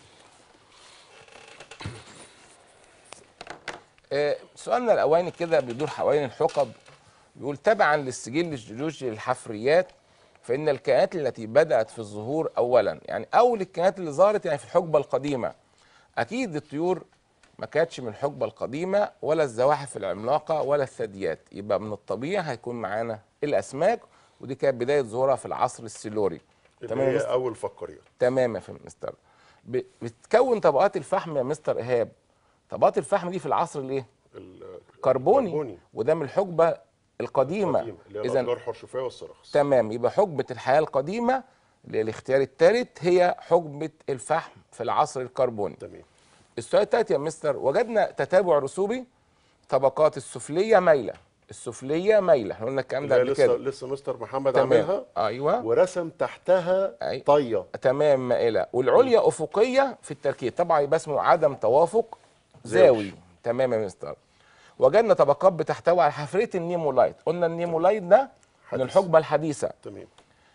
آه، سؤالنا الاولاني كده بيدور حوالين الحقب بيقول تبعا للسجل الجيولوجي للحفريات فان الكائنات التي بدات في الظهور اولا يعني اول الكائنات اللي ظهرت يعني في الحقبه القديمه اكيد الطيور ما كانتش من الحقبه القديمه ولا الزواحف العملاقه ولا الثدييات يبقى من الطبيعي هيكون معانا الاسماك ودي كانت بدايه ظهورها في العصر السيلوري اللي تمام يا هي مستر؟ اول فقريه تمام يا فندم مستر ب- بتكون طبقات الفحم يا مستر ايهاب طبقات الفحم دي في العصر الايه ال- كربوني, الكربوني وده من الحقبه القديمه القديمة، اللي هي اذا الاشجار حرشفيه والصراخس تمام يبقى حقبه الحياه القديمه اللي هي الاختيار الثالث هي حقبه الفحم في العصر الكربوني تمام السؤال الثالث يا مستر وجدنا تتابع رسوبي طبقات السفليه مايله السفليه مايله احنا قلنا الكلام ده اللي هي قبل لسه كده لسه مستر محمد تمام عاملها ايوه ورسم تحتها أي. طيه تمام مائله والعليا افقيه في التركيب طبعا يبقى اسمه عدم توافق زاوي. زاوي تمام يا مستر وجدنا طبقات بتحتوي على حفريه النيمولايت قلنا النيمولايت ده من حديث. الحقبه الحديثه تمام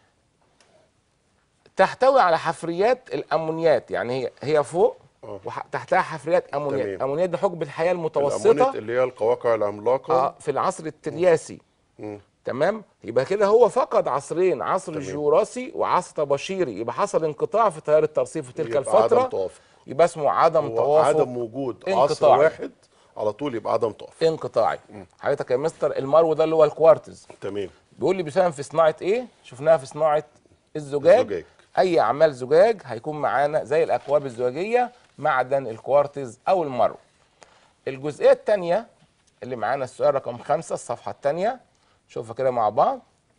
تحتوي على حفريات الامونيات يعني هي هي فوق آه. وتحتها حفريات امونيات تمام. امونيات دي حقبه الحياه الأمونيت المتوسطه اللي هي القواقع العملاقه اه في العصر الترياسي مم. تمام يبقى كده هو فقد عصرين عصر تمام. الجوراسي وعصر طباشيري يبقى حصل انقطاع في تيار الترصيف في تلك يبقى الفتره عدم توافق يبقى اسمه عدم هو توافق عدم وجود عصر انقطاعي. واحد على طول يبقى عدم توافق انقطاعي حضرتك يا مستر المرو ده اللي هو الكوارتز تمام بيقول لي بيساهم في صناعه ايه شفناها في صناعه الزجاج, الزجاج. اي اعمال زجاج هيكون معانا زي الاكواب الزجاجيه معدن الكوارتز او المرو الجزئيه الثانيه اللي معانا السؤال رقم خمسة الصفحه الثانيه شوفها كده مع بعض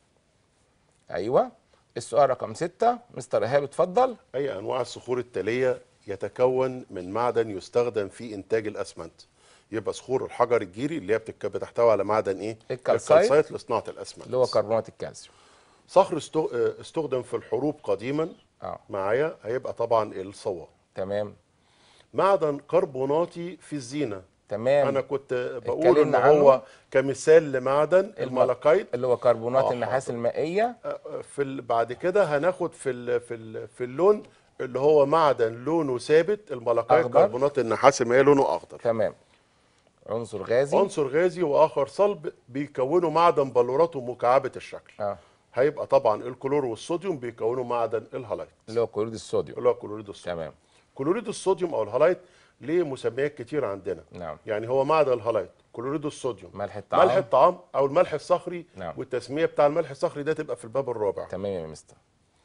ايوه السؤال رقم ستة مستر ايهاب اتفضل اي انواع الصخور التاليه يتكون من معدن يستخدم في انتاج الاسمنت يبقى صخور الحجر الجيري اللي هي بتك- بتحتوي على معدن ايه الكالسايت. لصناعه الاسمنت اللي هو كربونات الكالسيوم صخر استو- آه، استخدم في الحروب قديما اه معايا هيبقى طبعا الصواب تمام معدن كربوناتي في الزينه تمام انا كنت بقول ان اتكلمنا هو عنه. كمثال لمعدن الملكيت اللي هو كربونات آه، النحاس حاضر. المائيه في ال- بعد كده هناخد في ال في ال في اللون اللي هو معدن لونه ثابت الملكيت أخضر. كربونات النحاس المائي لونه اخضر تمام عنصر غازي عنصر غازي واخر صلب بيكونوا معدن بلوراته مكعبه الشكل اه هيبقى طبعا الكلور والصوديوم بيكونوا معدن الهالايت اللي هو كلوريد الصوديوم اللي هو كلوريد الصوديوم تمام كلوريد الصوديوم او الهالايت ليه مسميات كتير عندنا نعم يعني هو معدن الهالايت كلوريد الصوديوم ملح الطعام ملح الطعام او الملح الصخري نعم. والتسميه بتاع الملح الصخري ده تبقى في الباب الرابع تمام يا مستر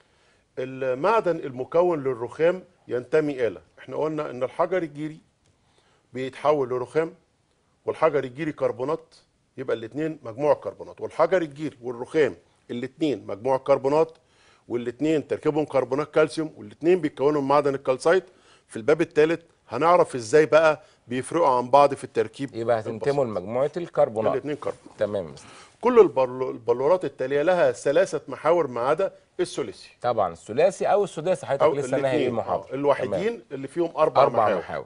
المعدن المكون للرخام ينتمي الى احنا قلنا ان الحجر الجيري بيتحول لرخام والحجر الجيري كربونات يبقى الاثنين مجموع كربونات والحجر الجيري والرخام الاثنين مجموع كربونات والاثنين تركيبهم كربونات كالسيوم والاثنين بيتكونوا من معدن الكالسايت في الباب الثالث هنعرف ازاي بقى بيفرقوا عن بعض في التركيب يبقى هتنتموا لمجموعه الكربونات الاثنين كربون تمام يا مستر كل البلو- البلورات التاليه لها ثلاثه محاور ما عدا الثلاثي طبعا الثلاثي او السداسي حضرتك او لسه ناهي الاثنين المحاضره الوحيدين اللي فيهم اربع, اربع محاور محاور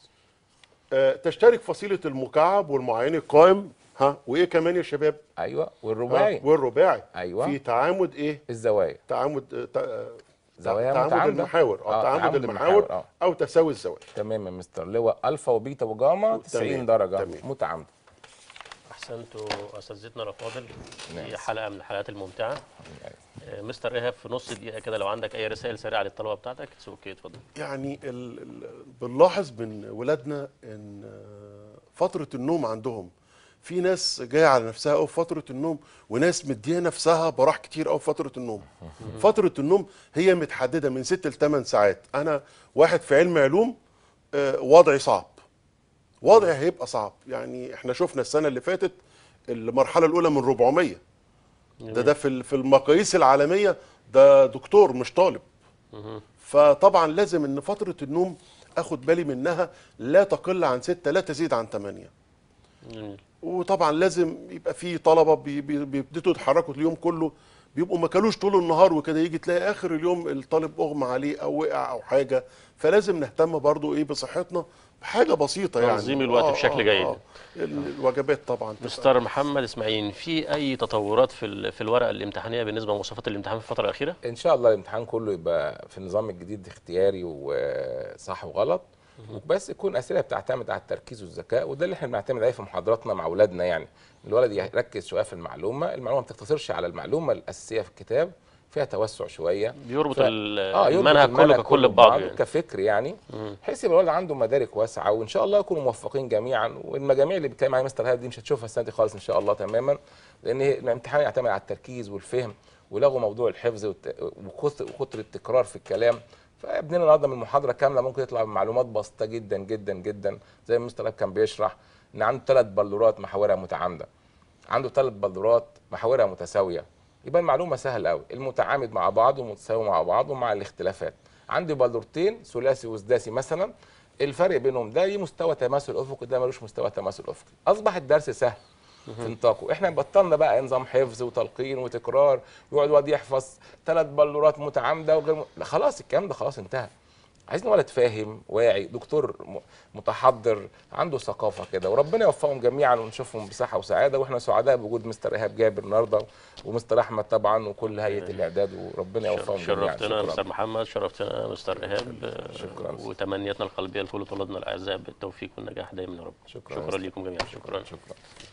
آه، تشترك فصيلة المكعب والمعين القائم ها وايه كمان يا شباب؟ ايوه ها، والرباعي والرباعي أيوة. في تعامد ايه؟ الزوايا تعامد آه، تا- آه، زوايا تعامد متعامدة. المحاور اه آه، تعامد تعامد المحاور المحاور، آه. او تساوي الزوايا تمام يا مستر اللي هو الفا وبيتا وجاما 90 تمام، درجه تمام. متعامده احسنتوا اساتذتنا الافاضل في نعم. حلقه من الحلقات الممتعه آه، مستر ايهاب في نص دقيقه كده لو عندك اي رسائل سريعه للطلبه بتاعتك اتس اوكي اتفضل يعني ال... ال... بنلاحظ من ولادنا ان آه، فترة النوم عندهم في ناس جايه على نفسها قوي في فتره النوم وناس مديه نفسها براح كتير قوي في فتره النوم فتره النوم هي متحدده من 6 ل 8 ساعات انا واحد في علم علوم آه، وضعي صعب وضعي هيبقى صعب يعني احنا شفنا السنه اللي فاتت المرحله الاولى من 400 ده ده في ال- في المقاييس العالميه ده دكتور مش طالب فطبعا لازم ان فتره النوم اخد بالي منها لا تقل عن 6 لا تزيد عن 8 جميل. وطبعا لازم يبقى في طلبه بي- بي- بيبتدوا يتحركوا اليوم كله بيبقوا ما كلوش طول النهار وكده يجي تلاقي اخر اليوم الطالب اغمى عليه او وقع او حاجه فلازم نهتم برضو ايه بصحتنا بحاجه بسيطه يعني تنظيم الوقت بشكل جيد. ال- الوجبات طبعا تبقى- مستر محمد اسماعيل في اي تطورات في ال- في الورقه الامتحانيه بالنسبه لمواصفات الامتحان في الفتره الاخيره ان شاء الله الامتحان كله يبقى في النظام الجديد اختياري وصح وغلط وبس يكون اسئله بتعتمد على التركيز والذكاء وده اللي احنا بنعتمد عليه في محاضراتنا مع اولادنا يعني الولد يركز شويه في المعلومه المعلومه ما بتقتصرش على المعلومه الاساسيه في الكتاب فيها توسع شويه بيربط ف- ال- آه، يربط المنهج كله ككل ببعضه يعني. كفكر يعني بحيث يبقى الولد عنده مدارك واسعه وان شاء الله يكونوا موفقين جميعا والمجاميع اللي بيتكلم عليها مستر هاب دي مش هتشوفها السنه دي خالص ان شاء الله تماما لان هي- الامتحان يعتمد على التركيز والفهم ولغوا موضوع الحفظ والت- وكثر وكثر التكرار في الكلام فابننا النهارده من المحاضره كامله ممكن يطلع بمعلومات بسيطه جدا جدا جدا زي ما مستر هاب كان بيشرح ان عنده ثلاث بلورات محاورها متعامده عنده ثلاث بلورات محاورها متساويه يبقى المعلومه سهله قوي المتعامد مع بعض ومتساوي مع بعض ومع الاختلافات عندي بلورتين ثلاثي وسداسي مثلا الفرق بينهم ده ليه مستوى تماثل افقي ده ملوش مستوى تماثل افقي اصبح الدرس سهل في نطاقه احنا بطلنا بقى نظام حفظ وتلقين وتكرار ويقعد الواد يحفظ ثلاث بلورات متعامده وغير م... لا خلاص الكلام ده خلاص انتهى عايزين ولد فاهم واعي دكتور م- متحضر عنده ثقافه كده وربنا يوفقهم جميعا ونشوفهم بصحه وسعاده واحنا سعداء بوجود مستر ايهاب جابر النهارده ومستر احمد طبعا وكل هيئه الاعداد وربنا يوفقهم جميعا شرفتنا مستر شكرا محمد شرفتنا مستر ايهاب آه، شكراً. وتمنياتنا القلبيه لكل طلابنا الاعزاء بالتوفيق والنجاح دايما يا رب شكراً. شكرا لكم جميعا شكرا شكرا